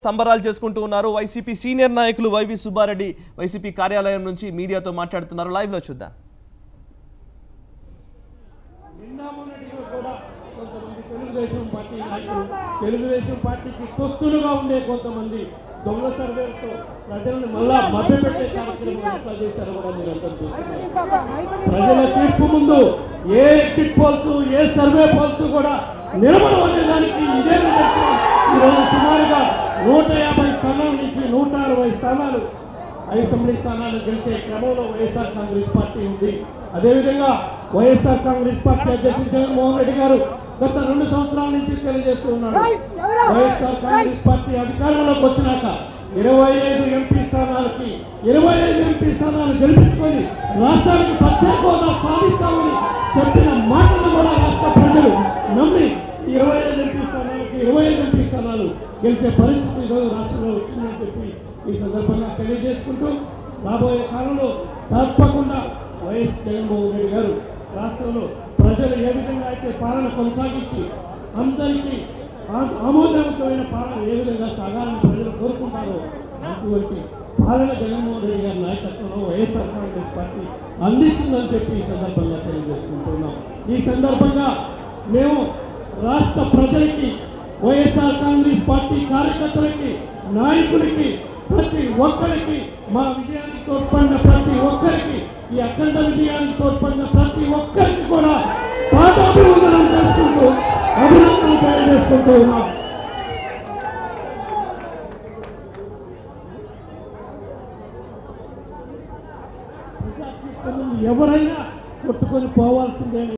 సంబరాలు చేసుకుంటూ ఉన్నారు వైసీపీ సీనియర్ నాయకులు వైవి సుబ్బారెడ్డి వైసీపీ కార్యాలయం నుంచి మీడియాతో మాట్లాడుతున్నారు లైవ్ లో చూద్దాం నిన్న మొన్నటిగా కూడా కొంతమంది తెలుగుదేశం పార్టీ నాయకులు తెలుగుదేశం పార్టీకి తొత్తులుగా ఉండే కొంతమంది దొంగ సర్వేలతో ప్రజలను మళ్ళా మభ్యపెట్టే కార్యక్రమం ఎట్లా చేశారో కూడా మీరు అందరూ చూస్తున్నారు ప్రజల తీర్పు ముందు ఏ ఎగ్జిట్ పోల్స్ ఏ సర్వే పోల్స్ కూడా నిలబడవనే దానికి ఇదే నిదర్శనం. ఈరోజు సుమారుగా నూట యాభై స్థానాల నుంచి నూట అరవై స్థానాలు అసెంబ్లీ స్థానాలు గెలిచే క్రమంలో వైఎస్ఆర్ కాంగ్రెస్ పార్టీ ఉంది అదేవిధంగా వైఎస్ఆర్ కాంగ్రెస్ పార్టీ అధ్యక్షుడు జగన్మోహన్ రెడ్డి గారు గత రెండు సంవత్సరాల నుంచి తెలియజేస్తూ ఉన్నాడు వైఎస్ఆర్ కాంగ్రెస్ పార్టీ అధికారంలోకి వచ్చినాక ఇరవై ఐదు ఎంపీ స్థానాలకి ఇరవై ఐదు ఎంపీ స్థానాలు గెలిపించుకొని రాష్ట్రానికి ప్రత్యేక హోదా సాధిస్తామని చెప్పిన మాటలు కూడా రాష్ట్ర ప్రజలు నమ్మి ఇరవై ఐదు ఎంపీ స్థానాలకి ఇరవై ఐదు ఎంపీ స్థానాలు గెలిచే పరిస్థితి ఈరోజు రాష్ట్రంలో వచ్చిందని చెప్పి ఈ సందర్భంగా తెలియజేసుకుంటూ రాబోయే కాలంలో తప్పకుండా వైఎస్ జగన్మోహన్ రెడ్డి గారు రాష్ట్రంలో ప్రజలు ఏ విధంగా అయితే పాలన కొనసాగించి అందరికీ ఆ- ఆమోదవంతమైన పాలన ఏ విధంగా సాగాలని ప్రజలు కోరుకుంటారో అటువంటి పాలన జగన్మోహన్ రెడ్డి గారి నాయకత్వంలో వైఎస్ఆర్ కాంగ్రెస్ పార్టీ అందిస్తుందని చెప్పి ఈ సందర్భంగా తెలియజేసుకుంటున్నాం ఈ సందర్భంగా మేము రాష్ట్ర ప్రజలకి వైఎస్ఆర్ కాంగ్రెస్ పార్టీ కార్యకర్తలకి నాయకులకి ప్రతి ఒక్కరికి మా విజయానికి తోడ్పడిన ప్రతి ఒక్కరికి ఈ అఖండ విజయానికి తోడ్పడిన ప్రతి ఒక్కరికి కూడా పాదాభివందనం చేసుకుంటూ అభినందనలు తెలియజేసుకుంటూ ఉన్నాం ప్రజాతీర్థం ఎవరైనా కొట్టుకొని పోవాల్సిందే